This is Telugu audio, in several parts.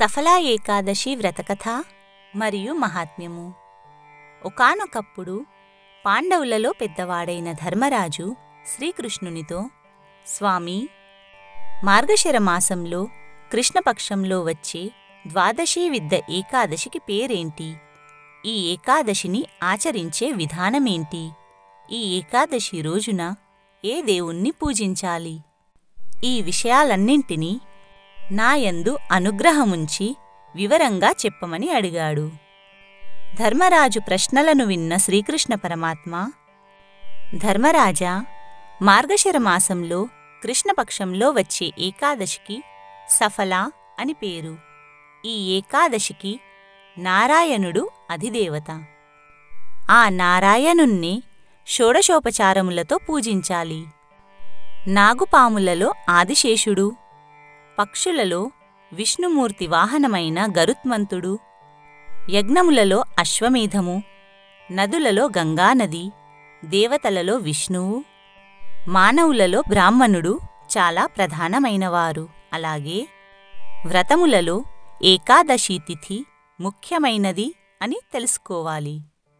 సఫలా ఏకాదశి వ్రతకథ మరియు మహాత్మ్యము ఒకానొకప్పుడు పాండవులలో పెద్దవాడైన ధర్మరాజు శ్రీకృష్ణునితో స్వామీ మార్గశిర మాసంలో కృష్ణపక్షంలో వచ్చే ద్వాదశీ విద్ద ఏకాదశికి పేరేంటి ఈ ఏకాదశిని ఆచరించే విధానమేంటి ఈ ఏకాదశి రోజున ఏ దేవుణ్ణి పూజించాలి ఈ విషయాలన్నింటినీ నాయందు అనుగ్రహముంచి వివరంగా చెప్పమని అడిగాడు ధర్మరాజు ప్రశ్నలను విన్న శ్రీకృష్ణ పరమాత్మ ధర్మరాజా మార్గశిర మాసంలో కృష్ణపక్షంలో వచ్చే ఏకాదశికి సఫల అని పేరు ఈ ఏకాదశికి నారాయణుడు అధిదేవత ఆ నారాయణుణ్ణి షోడశోపచారములతో పూజించాలి నాగుపాములలో ఆదిశేషుడు పక్షులలో విష్ణుమూర్తి వాహనమైన గరుత్మంతుడు యజ్ఞములలో అశ్వమేధము నదులలో గంగానది దేవతలలో విష్ణువు మానవులలో బ్రాహ్మణుడు చాలా ప్రధానమైనవారు అలాగే వ్రతములలో ఏకాదశి తిథి ముఖ్యమైనది అని తెలుసుకోవాలి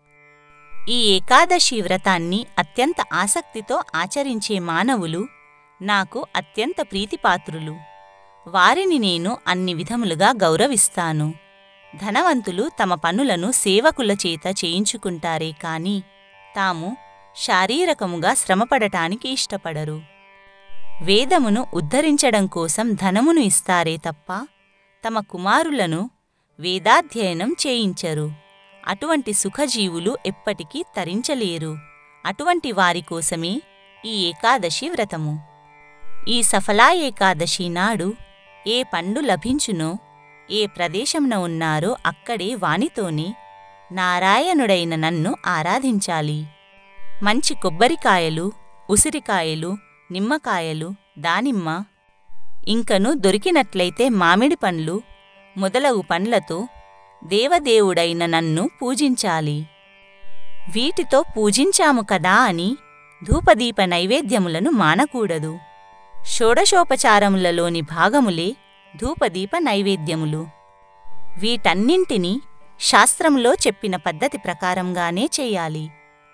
ఈ ఏకాదశి వ్రతాన్ని అత్యంత ఆసక్తితో ఆచరించే మానవులు నాకు అత్యంత ప్రీతిపాత్రులు వారిని నేను అన్ని విధములుగా గౌరవిస్తాను ధనవంతులు తమ పనులను సేవకుల చేత చేయించుకుంటారే కాని తాము శారీరకముగా శ్రమపడటానికి ఇష్టపడరు వేదమును ఉద్ధరించడం కోసం ధనమును ఇస్తారే తప్ప తమ కుమారులను వేదాధ్యయనం చేయించరు అటువంటి సుఖజీవులు ఎప్పటికీ తరించలేరు అటువంటి వారి కోసమే ఈ ఏకాదశి వ్రతము ఈ సఫలా ఏకాదశి నాడు ఏ పండు లభించునో ఏ ప్రదేశంన ఉన్నారో అక్కడే వానితోనే నారాయణుడైన నన్ను ఆరాధించాలి మంచి కొబ్బరికాయలు ఉసిరికాయలు నిమ్మకాయలు దానిమ్మ ఇంకను దొరికినట్లయితే మామిడి పండ్లు మొదలగు పండ్లతో దేవదేవుడైన నన్ను పూజించాలి వీటితో పూజించాము కదా అని ధూపదీప నైవేద్యములను మానకూడదు షోడశోపచారములలోని భాగములే ధూపదీప నైవేద్యములు వీటన్నింటినీ శాస్త్రంలో చెప్పిన పద్ధతి ప్రకారంగానే చెయ్యాలి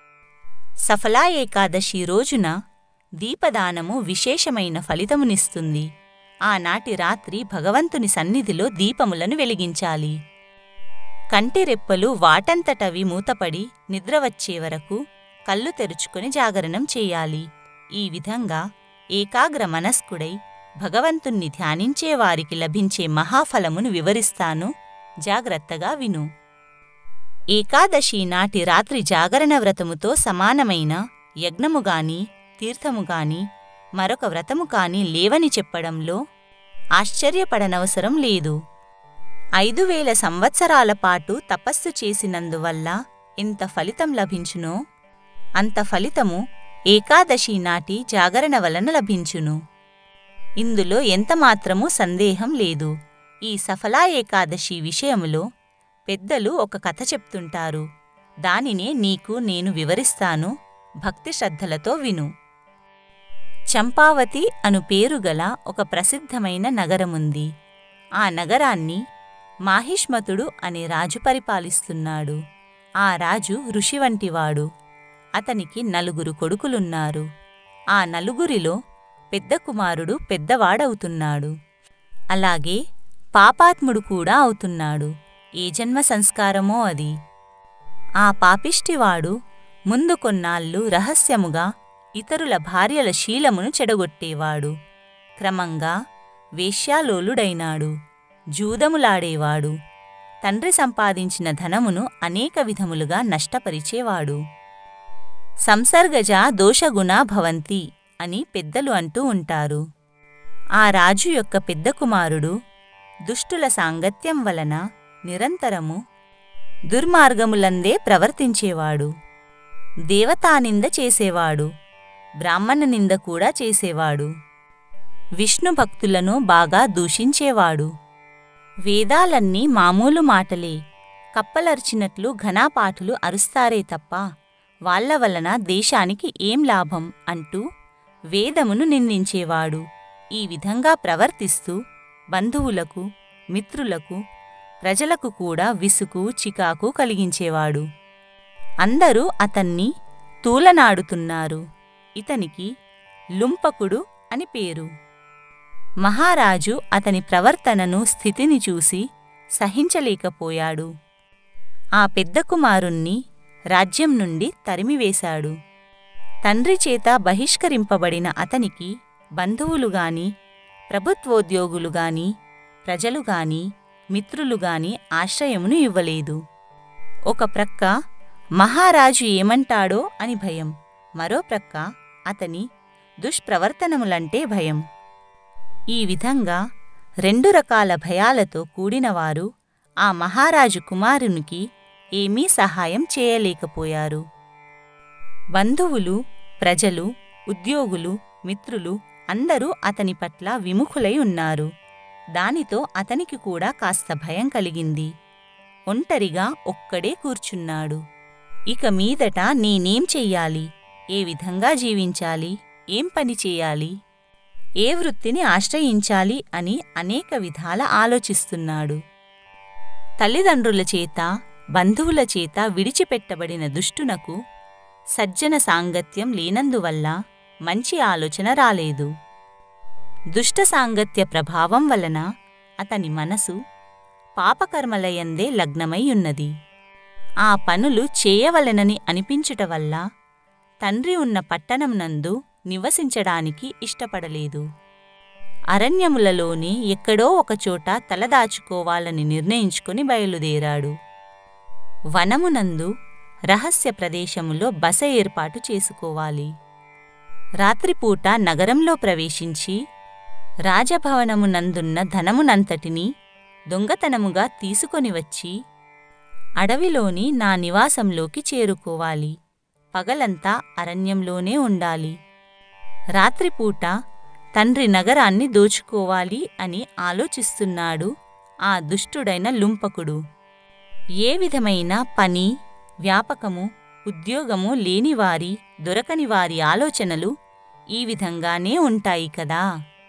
సఫలా ఏకాదశి రోజున దీపదానము విశేషమైన ఫలితమునిస్తుంది ఆనాటి రాత్రి భగవంతుని సన్నిధిలో దీపములను వెలిగించాలి కంటిరెప్పలు వాటంతటవి మూతపడి నిద్ర వచ్చే వరకు కళ్ళు తెరుచుకొని జాగరణం చేయాలి ఈ విధంగా ఏకాగ్ర మనస్కుడై భగవంతుణ్ణి ధ్యానించే వారికి లభించే మహాఫలమును వివరిస్తాను జాగ్రత్తగా విను ఏకాదశి నాటి రాత్రి జాగరణ వ్రతముతో సమానమైన యజ్ఞముగాని తీర్థముగాని మరొక వ్రతము కాని లేవని చెప్పడంలో ఆశ్చర్యపడనవసరం లేదు ఐదు వేల సంవత్సరాల పాటు తపస్సు చేసినందువల్ల ఎంత ఫలితం లభించునో అంత ఫలితము ఏకాదశి నాటి జాగరణ వలన లభించును ఇందులో ఎంతమాత్రమూ సందేహం లేదు ఈ సఫలా ఏకాదశి విషయములో పెద్దలు ఒక కథ చెప్తుంటారు దానినే నీకు నేను వివరిస్తాను భక్తి శ్రద్ధలతో విను చంపావతి అను పేరుగల ఒక ప్రసిద్ధమైన నగరముంది ఆ నగరాన్ని మాహిష్మతుడు అనే రాజు పరిపాలిస్తున్నాడు ఆ రాజు ఋషి వంటివాడు అతనికి నలుగురు కొడుకులున్నారు ఆ నలుగురిలో పెద్ద కుమారుడు పెద్దవాడవుతున్నాడు అలాగే పాపాత్ముడు కూడా అవుతున్నాడు ఏ జన్మ సంస్కారమో అది ఆ పాపిష్టివాడు ముందు కొన్నాళ్ళు రహస్యముగా ఇతరుల భార్యల శీలమును చెడగొట్టేవాడు క్రమంగా వేశ్యాలోలుడైనాడు జూదములాడేవాడు తండ్రి సంపాదించిన ధనమును అనేక విధములుగా నష్టపరిచేవాడు సంసర్గజ దోషగుణా భవంతి అని పెద్దలు అంటూ ఉంటారు ఆ రాజు యొక్క పెద్ద కుమారుడు దుష్టుల సాంగత్యం వలన నిరంతరము దుర్మార్గములందే ప్రవర్తించేవాడు దేవతానింద చేసేవాడు బ్రాహ్మణ నింద కూడా చేసేవాడు విష్ణు భక్తులను బాగా దూషించేవాడు వేదాలన్నీ మామూలు మాటలే కప్పలర్చినట్లు ఘనాపాఠులు అరుస్తారే తప్ప వాళ్ల వలన దేశానికి ఏం లాభం అంటూ వేదమును నిందించేవాడు ఈ విధంగా ప్రవర్తిస్తూ బంధువులకు మిత్రులకు ప్రజలకు కూడా విసుగు చికాకు కలిగించేవాడు అందరూ అతన్ని తూలనాడుతున్నారు ఇతనికి లుంపకుడు అని పేరు మహారాజు అతని ప్రవర్తనను స్థితిని చూసి సహించలేకపోయాడు ఆ పెద్ద కుమారుణ్ణి రాజ్యం నుండి తరిమివేశాడు తండ్రి చేత బహిష్కరింపబడిన అతనికి బంధువులుగాని ప్రభుత్వోద్యోగులుగాని ప్రజలుగాని మిత్రులుగాని ఆశ్రయమును ఇవ్వలేదు ఒక ప్రక్క మహారాజు ఏమంటాడో అని భయం మరో ప్రక్క అతని దుష్ప్రవర్తనములంటే భయం ఈ విధంగా రెండు రకాల భయాలతో కూడినవారు ఆ మహారాజు కుమారునికి ఏమీ సహాయం చేయలేకపోయారు బంధువులు ప్రజలు ఉద్యోగులు మిత్రులు అందరూ అతని పట్ల విముఖులై ఉన్నారు దానితో అతనికి కూడా కాస్త భయం కలిగింది ఒంటరిగా ఒక్కడే కూర్చున్నాడు ఇక మీదట నేనేం చెయ్యాలి ఏ విధంగా జీవించాలి ఏం పని చేయాలి ఏ వృత్తిని ఆశ్రయించాలి అని అనేక విధాల ఆలోచిస్తున్నాడు తల్లిదండ్రుల చేత బంధువుల చేత విడిచిపెట్టబడిన దుష్టునకు సజ్జన సాంగత్యం లేనందువల్ల మంచి ఆలోచన రాలేదు దుష్ట సాంగత్య ప్రభావం వలన అతని మనసు పాపకర్మలయందే లగ్నమై ఉన్నది ఆ పనులు చేయవలెనని అనిపించుట వల్ల తండ్రి ఉన్న పట్టణం నందు నివసించడానికి ఇష్టపడలేదు అరణ్యములలోనే ఎక్కడో ఒకచోట తలదాచుకోవాలని నిర్ణయించుకుని బయలుదేరాడు వనమునందు రహస్య ప్రదేశములో బస ఏర్పాటు చేసుకోవాలి రాత్రిపూట నగరంలో ప్రవేశించి రాజభవనమునందున్న ధనమునంతటినీ దొంగతనముగా తీసుకొని వచ్చి అడవిలోని నా నివాసంలోకి చేరుకోవాలి పగలంతా అరణ్యంలోనే ఉండాలి రాత్రిపూట తండ్రి నగరాన్ని దోచుకోవాలి అని ఆలోచిస్తున్నాడు ఆ దుష్టుడైన లుంపకుడు ఏ విధమైన పని వ్యాపకము ఉద్యోగము లేనివారి దొరకని వారి ఆలోచనలు ఈ విధంగానే ఉంటాయి కదా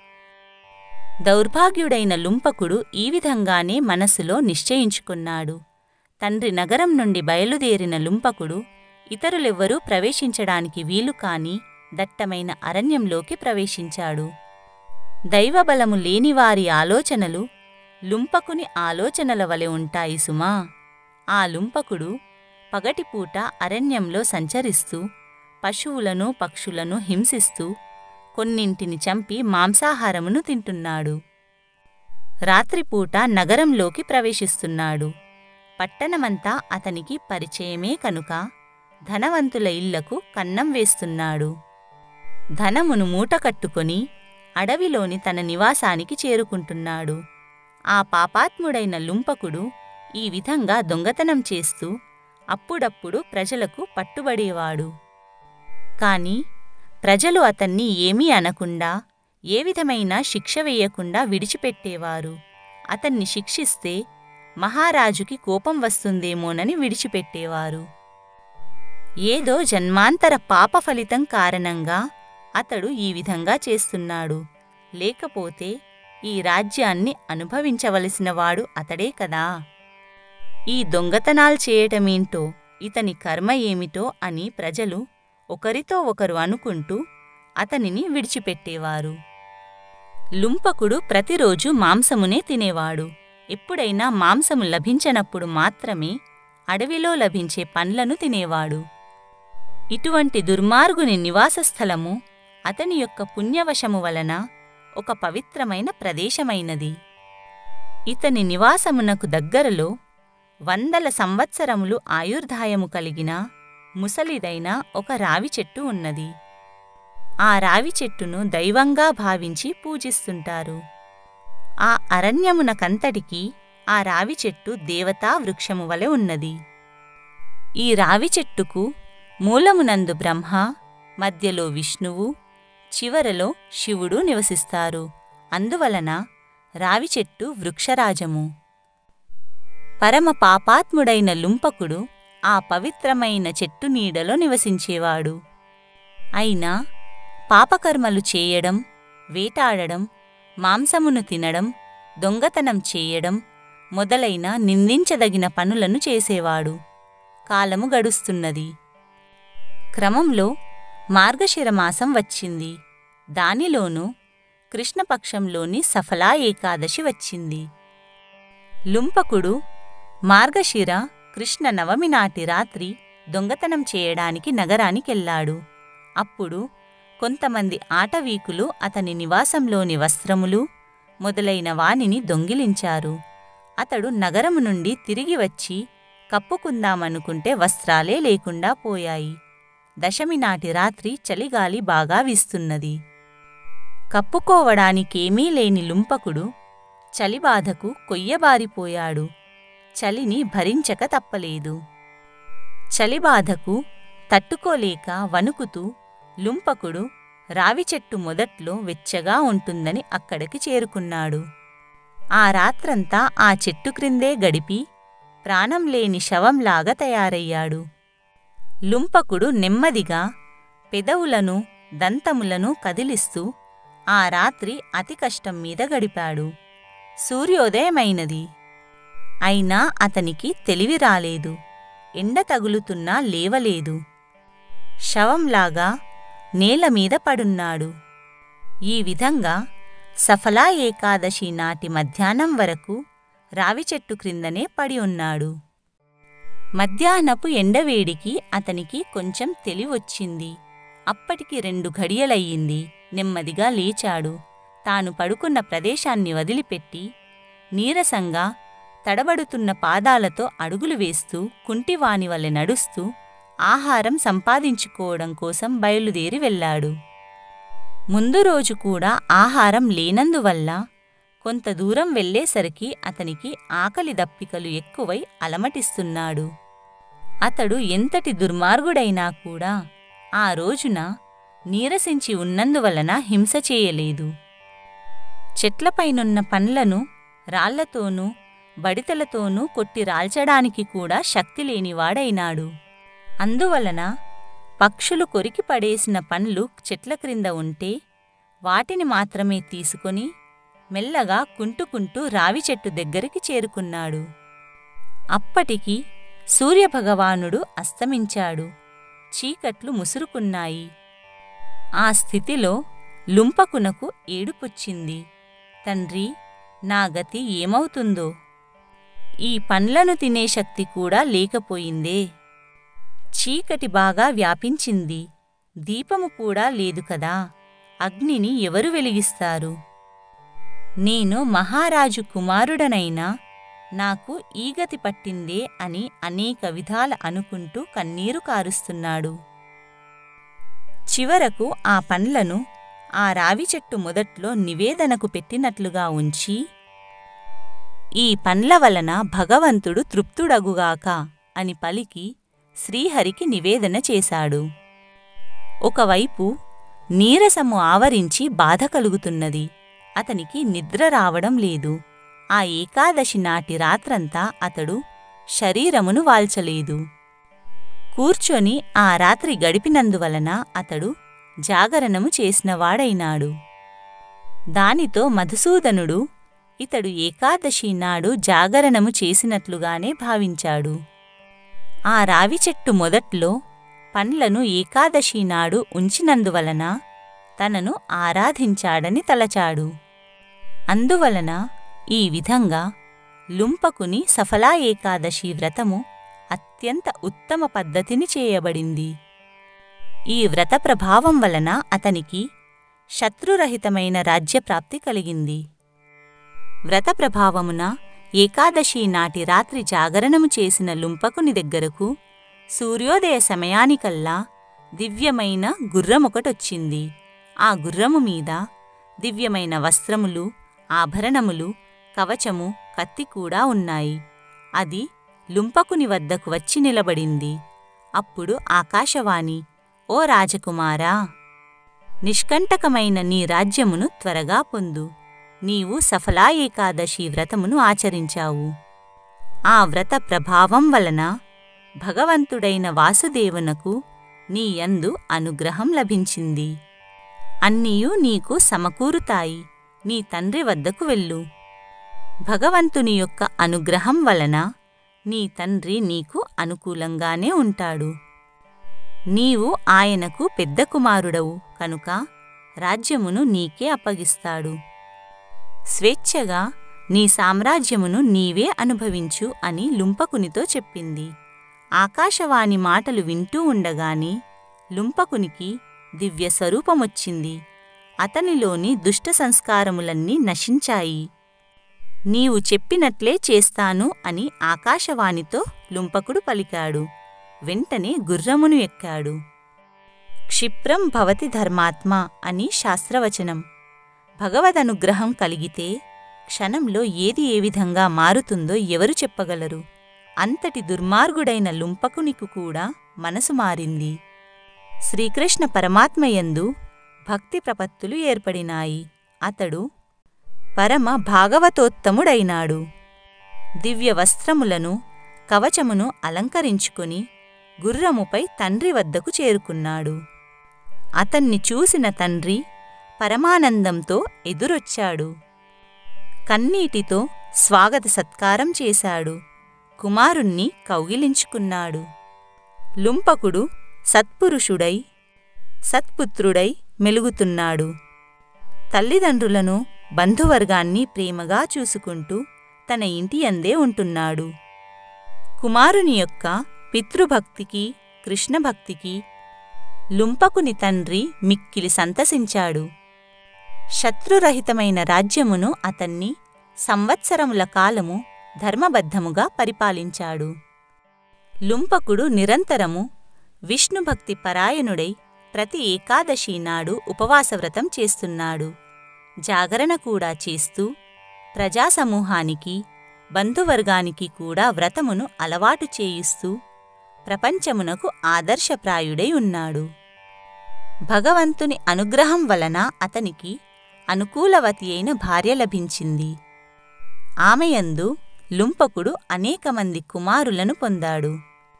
దౌర్భాగ్యుడైన లుంపకుడు ఈ విధంగానే మనసులో నిశ్చయించుకున్నాడు తండ్రి నగరం నుండి బయలుదేరిన లుంపకుడు ఇతరులెవ్వరూ ప్రవేశించడానికి వీలు కాని దట్టమైన అరణ్యంలోకి ప్రవేశించాడు దైవబలము లేనివారి ఆలోచనలు లుంపకుని ఆలోచనల వలె ఉంటాయి సుమా ఆ లుంపకుడు పగటిపూట అరణ్యంలో సంచరిస్తూ పశువులను పక్షులను హింసిస్తూ కొన్నింటిని చంపి మాంసాహారమును తింటున్నాడు రాత్రిపూట నగరంలోకి ప్రవేశిస్తున్నాడు పట్టణమంతా అతనికి పరిచయమే కనుక ధనవంతుల ఇళ్లకు కన్నం వేస్తున్నాడు ధనమును మూటకట్టుకొని అడవిలోని తన నివాసానికి చేరుకుంటున్నాడు ఆ పాపాత్ముడైన లుంపకుడు ఈ విధంగా దొంగతనం చేస్తూ అప్పుడప్పుడు ప్రజలకు పట్టుబడేవాడు కాని ప్రజలు అతన్ని ఏమీ అనకుండా ఏ విధమైన శిక్ష వేయకుండా విడిచిపెట్టేవారు అతన్ని శిక్షిస్తే మహారాజుకి కోపం వస్తుందేమోనని విడిచిపెట్టేవారు ఏదో జన్మాంతర పాప ఫలితం కారణంగా అతడు ఈ విధంగా చేస్తున్నాడు లేకపోతే ఈ రాజ్యాన్ని అనుభవించవలసినవాడు అతడే కదా ఈ దొంగతనాలు చేయటమేంటో ఇతని కర్మ ఏమిటో అని ప్రజలు ఒకరితో ఒకరు అనుకుంటూ అతనిని విడిచిపెట్టేవారు లుంపకుడు ప్రతిరోజు మాంసమునే తినేవాడు ఎప్పుడైనా మాంసము లభించనప్పుడు మాత్రమే అడవిలో లభించే పండ్లను తినేవాడు ఇటువంటి దుర్మార్గుని నివాసస్థలము అతని యొక్క పుణ్యవశము వలన ఒక పవిత్రమైన ప్రదేశమైనది ఇతని నివాసమునకు దగ్గరలో వందల సంవత్సరములు ఆయుర్దాయము కలిగిన ముసలిదైన ఒక రావి చెట్టు ఉన్నది ఆ రావి చెట్టును దైవంగా భావించి పూజిస్తుంటారు ఆ అరణ్యమునకంతటికీ ఆ రావి చెట్టు దేవతా వృక్షము వలె ఉన్నది ఈ రావి చెట్టుకు మూలమునందు బ్రహ్మ మధ్యలో విష్ణువు చివరలో శివుడు నివసిస్తారు అందువలన రావి చెట్టు వృక్షరాజము పరమ పాపాత్ముడైన లుంపకుడు ఆ పవిత్రమైన చెట్టు నీడలో నివసించేవాడు అయినా పాపకర్మలు చేయడం వేటాడడం మాంసమును తినడం దొంగతనం చేయడం మొదలైన నిందించదగిన పనులను చేసేవాడు కాలము గడుస్తున్నది క్రమంలో మార్గశిర మాసం వచ్చింది దానిలోనూ కృష్ణపక్షంలోని సఫలా ఏకాదశి వచ్చింది లుంపకుడు మార్గశిర కృష్ణ నవమి నాటి రాత్రి దొంగతనం చేయడానికి నగరానికెళ్ళాడు అప్పుడు కొంతమంది ఆటవీకులు అతని నివాసంలోని వస్త్రములు మొదలైన వానిని దొంగిలించారు అతడు నగరము నుండి తిరిగి వచ్చి కప్పుకుందామనుకుంటే వస్త్రాలే లేకుండా పోయాయి దశమి నాటి రాత్రి చలిగాలి బాగా వీస్తున్నది కప్పుకోవడానికేమీ లేని లుంపకుడు చలిబాధకు కొయ్యబారిపోయాడు చలిని భరించక తప్పలేదు చలిబాధకు తట్టుకోలేక వణుకుతూ లుంపకుడు రావిచెట్టు మొదట్లో వెచ్చగా ఉంటుందని అక్కడికి చేరుకున్నాడు ఆ రాత్రంతా ఆ చెట్టు క్రిందే గడిపి ప్రాణం లేని శవంలాగా తయారయ్యాడు లుంపకుడు నెమ్మదిగా పెదవులను దంతములను కదిలిస్తూ ఆ రాత్రి అతి కష్టం మీద గడిపాడు సూర్యోదయమైనది అయినా అతనికి తెలివి రాలేదు ఎండ తగులుతున్నా లేవలేదు శవంలాగా నేలమీద పడున్నాడు ఈ విధంగా సఫలా ఏకాదశి నాటి మధ్యాహ్నం వరకు రావిచెట్టు క్రిందనే పడి ఉన్నాడు మధ్యాహ్నపు ఎండవేడికి అతనికి కొంచెం తెలివొచ్చింది అప్పటికి రెండు ఘడియలయ్యింది నెమ్మదిగా లేచాడు తాను పడుకున్న ప్రదేశాన్ని వదిలిపెట్టి నీరసంగా తడబడుతున్న పాదాలతో అడుగులు వేస్తూ కుంటివాని వలె నడుస్తూ ఆహారం సంపాదించుకోవడం కోసం బయలుదేరి వెళ్ళాడు ముందు రోజు కూడా ఆహారం లేనందువల్ల కొంత దూరం వెళ్ళేసరికి అతనికి ఆకలి దప్పికలు ఎక్కువై అలమటిస్తున్నాడు అతడు ఎంతటి దుర్మార్గుడైనా కూడా ఆ రోజున నీరసించి ఉన్నందువలన హింస చేయలేదు చెట్లపైనున్న పండ్లను రాళ్లతోనూ బడితలతోనూ కొట్టి రాల్చడానికి కూడా శక్తి లేనివాడైనాడు అందువలన పక్షులు కొరికి పడేసిన పండ్లు చెట్ల క్రింద ఉంటే వాటిని మాత్రమే తీసుకొని మెల్లగా కుంటుకుంటూ రావి చెట్టు దగ్గరికి చేరుకున్నాడు అప్పటికి సూర్యభగవానుడు అస్తమించాడు చీకట్లు ముసురుకున్నాయి ఆ స్థితిలో లుంపకునకు ఏడుపుచ్చింది తండ్రి నా గతి ఏమవుతుందో ఈ పండ్లను తినే శక్తి కూడా లేకపోయిందే చీకటి బాగా వ్యాపించింది దీపము కూడా లేదు కదా అగ్నిని ఎవరు వెలిగిస్తారు నేను మహారాజు కుమారుడనైనా నాకు ఈ గతి పట్టిందే అని అనేక విధాల అనుకుంటూ కన్నీరు కారుస్తున్నాడు చివరకు ఆ పండ్లను ఆ రావి చెట్టు మొదట్లో నివేదనకు పెట్టినట్లుగా ఉంచి ఈ పండ్ల వలన భగవంతుడు తృప్తుడగుగాక అని పలికి శ్రీహరికి నివేదన చేశాడు ఒకవైపు నీరసము ఆవరించి బాధ కలుగుతున్నది అతనికి నిద్ర రావడం లేదు ఆ ఏకాదశి నాటి రాత్రంతా అతడు శరీరమును వాల్చలేదు కూర్చొని ఆ రాత్రి గడిపినందువలన అతడు జాగరణము చేసినవాడైనాడు దానితో మధుసూదనుడు ఇతడు ఏకాదశి నాడు జాగరణము చేసినట్లుగానే భావించాడు ఆ రావి చెట్టు మొదట్లో పండ్లను ఏకాదశి నాడు ఉంచినందువలన తనను ఆరాధించాడని తలచాడు అందువలన ఈ విధంగా లుంపకుని సఫలా ఏకాదశి వ్రతము అత్యంత ఉత్తమ పద్ధతిని చేయబడింది ఈ వ్రత ప్రభావం వలన అతనికి శత్రురహితమైన రాజ్యప్రాప్తి కలిగింది వ్రత ప్రభావమున ఏకాదశి నాటి రాత్రి జాగరణము చేసిన లుంపకుని దగ్గరకు సూర్యోదయ సమయానికల్లా దివ్యమైన గుర్రమొకటొచ్చింది ఆ గుర్రము మీద దివ్యమైన వస్త్రములు ఆభరణములు కవచము కత్తి కూడా ఉన్నాయి అది లుంపకుని వద్దకు వచ్చి నిలబడింది అప్పుడు ఆకాశవాణి ఓ రాజకుమారా నిష్కంటకమైన నీ రాజ్యమును త్వరగా పొందు నీవు సఫలా ఏకాదశి వ్రతమును ఆచరించావు ఆ వ్రత ప్రభావం వలన భగవంతుడైన వాసుదేవునకు నీ యందు అనుగ్రహం లభించింది అన్నీయూ నీకు సమకూరుతాయి నీ తండ్రి వద్దకు వెళ్ళు భగవంతుని యొక్క అనుగ్రహం వలన నీ తండ్రి నీకు అనుకూలంగానే ఉంటాడు నీవు ఆయనకు పెద్ద కుమారుడవు కనుక రాజ్యమును నీకే అప్పగిస్తాడు స్వేచ్ఛగా నీ సామ్రాజ్యమును నీవే అనుభవించు అని లుంపకునితో చెప్పింది ఆకాశవాణి మాటలు వింటూ ఉండగానే లుంపకునికి దివ్య స్వరూపమొచ్చింది అతనిలోని దుష్ట సంస్కారములన్నీ నశించాయి నీవు చెప్పినట్లే చేస్తాను అని ఆకాశవాణితో లుంపకుడు పలికాడు వెంటనే గుర్రమును ఎక్కాడు క్షిప్రం భవతి ధర్మాత్మ అని శాస్త్రవచనం భగవదనుగ్రహం కలిగితే క్షణంలో ఏది ఏ విధంగా మారుతుందో ఎవరు చెప్పగలరు అంతటి దుర్మార్గుడైన లుంపకునికి కూడా మనసు మారింది శ్రీకృష్ణ పరమాత్మయందు భక్తి ప్రపత్తులు ఏర్పడినాయి అతడు పరమ భాగవతోత్తముడైనాడు దివ్య వస్త్రములను కవచమును అలంకరించుకుని గుర్రముపై తండ్రి వద్దకు చేరుకున్నాడు అతన్ని చూసిన తండ్రి పరమానందంతో ఎదురొచ్చాడు కన్నీటితో స్వాగత సత్కారం చేశాడు కుమారుణ్ణి కౌగిలించుకున్నాడు లుంపకుడు సత్పురుషుడై సత్పుత్రుడై మెలుగుతున్నాడు తల్లిదండ్రులను బంధువర్గాన్ని ప్రేమగా చూసుకుంటూ తన ఇంటి అందే ఉంటున్నాడు కుమారుని యొక్క పితృభక్తికి కృష్ణభక్తికి లుంపకుని తండ్రి మిక్కిలి సంతసించాడు శత్రురహితమైన రాజ్యమును అతన్ని సంవత్సరముల కాలము ధర్మబద్ధముగా పరిపాలించాడు లుంపకుడు నిరంతరము విష్ణుభక్తి పరాయణుడై ప్రతి ఏకాదశి నాడు ఉపవాసవ్రతం చేస్తున్నాడు జాగరణ కూడా చేస్తూ ప్రజాసమూహానికి బంధువర్గానికి కూడా వ్రతమును అలవాటు చేయిస్తూ ప్రపంచమునకు ఆదర్శప్రాయుడై ఉన్నాడు భగవంతుని అనుగ్రహం వలన అతనికి అనుకూలవతి అయిన భార్య లభించింది ఆమెయందు లుంపకుడు అనేక మంది కుమారులను పొందాడు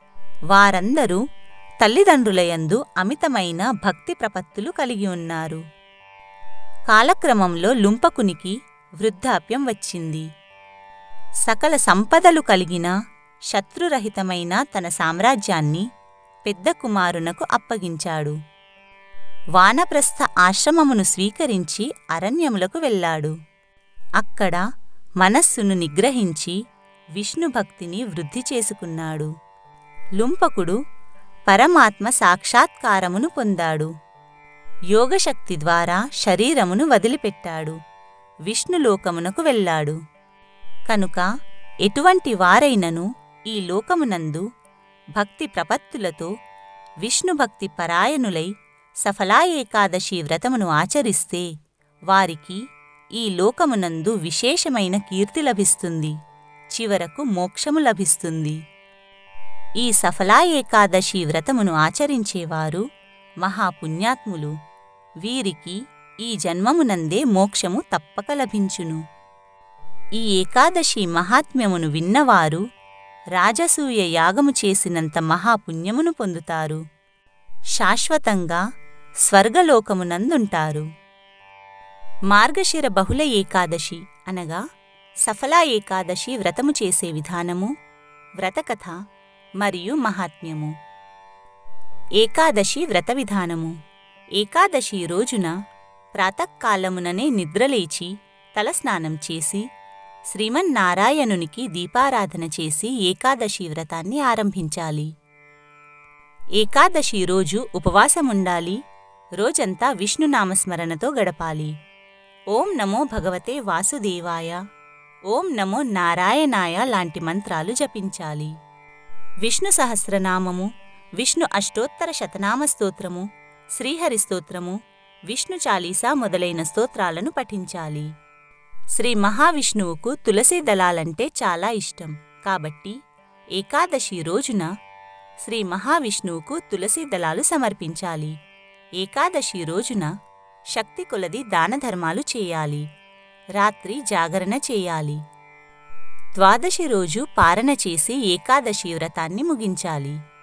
వారందరూ తల్లిదండ్రులయందు అమితమైన భక్తి ప్రపత్తులు కలిగి ఉన్నారు కాలక్రమంలో లుంపకునికి వృద్ధాప్యం వచ్చింది సకల సంపదలు కలిగిన శత్రురహితమైన తన సామ్రాజ్యాన్ని పెద్ద కుమారునకు అప్పగించాడు వానప్రస్థ ఆశ్రమమును స్వీకరించి అరణ్యములకు వెళ్ళాడు అక్కడ మనస్సును నిగ్రహించి విష్ణుభక్తిని వృద్ధి చేసుకున్నాడు లుంపకుడు పరమాత్మ సాక్షాత్కారమును పొందాడు యోగశక్తి ద్వారా శరీరమును వదిలిపెట్టాడు విష్ణులోకమునకు వెళ్ళాడు కనుక ఎటువంటి వారైనను ఈ లోకమునందు భక్తి ప్రపత్తులతో విష్ణుభక్తి పరాయణులై సఫలా ఏకాదశి వ్రతమును ఆచరిస్తే వారికి ఈ లోకమునందు విశేషమైన కీర్తి లభిస్తుంది చివరకు మోక్షము లభిస్తుంది ఈ సఫలా ఏకాదశి వ్రతమును ఆచరించేవారు మహాపుణ్యాత్ములు వీరికి ఈ జన్మమునందే మోక్షము తప్పక లభించును ఈ ఏకాదశి మహాత్మ్యమును విన్నవారు రాజసూయ యాగము చేసినంత మహాపుణ్యమును పొందుతారు శాశ్వతంగా స్వర్గలోకమునందుంటారు మార్గశిర బహుళ ఏకాదశి అనగా సఫలా ఏకాదశి వ్రతము చేసే విధానము వ్రతకథ మరియు మహాత్మ్యము ఏకాదశి వ్రత విధానము ఏకాదశి రోజున ప్రాతకాలముననే నిద్రలేచి తలస్నానం చేసి శ్రీమన్నారాయణునికి దీపారాధన చేసి ఏకాదశి వ్రతాన్ని ఆరంభించాలి ఏకాదశి రోజు ఉపవాసముండాలి రోజంతా విష్ణునామస్మరణతో గడపాలి ఓం నమో భగవతే వాసుదేవాయ ఓం నమో నారాయణాయ లాంటి మంత్రాలు జపించాలి విష్ణు సహస్రనామము విష్ణు అష్టోత్తర శతనామ స్తోత్రము శ్రీహరి స్తోత్రము విష్ణు చాలీసా మొదలైన స్తోత్రాలను పఠించాలి శ్రీ మహావిష్ణువుకు తులసి దళాలంటే చాలా ఇష్టం కాబట్టి ఏకాదశి రోజున శ్రీ మహావిష్ణువుకు తులసి దళాలు సమర్పించాలి ఏకాదశి రోజున శక్తి కొలది దానధర్మాలు చేయాలి రాత్రి జాగరణ చేయాలి ద్వాదశి రోజు పారణ చేసి ఏకాదశి వ్రతాన్ని ముగించాలి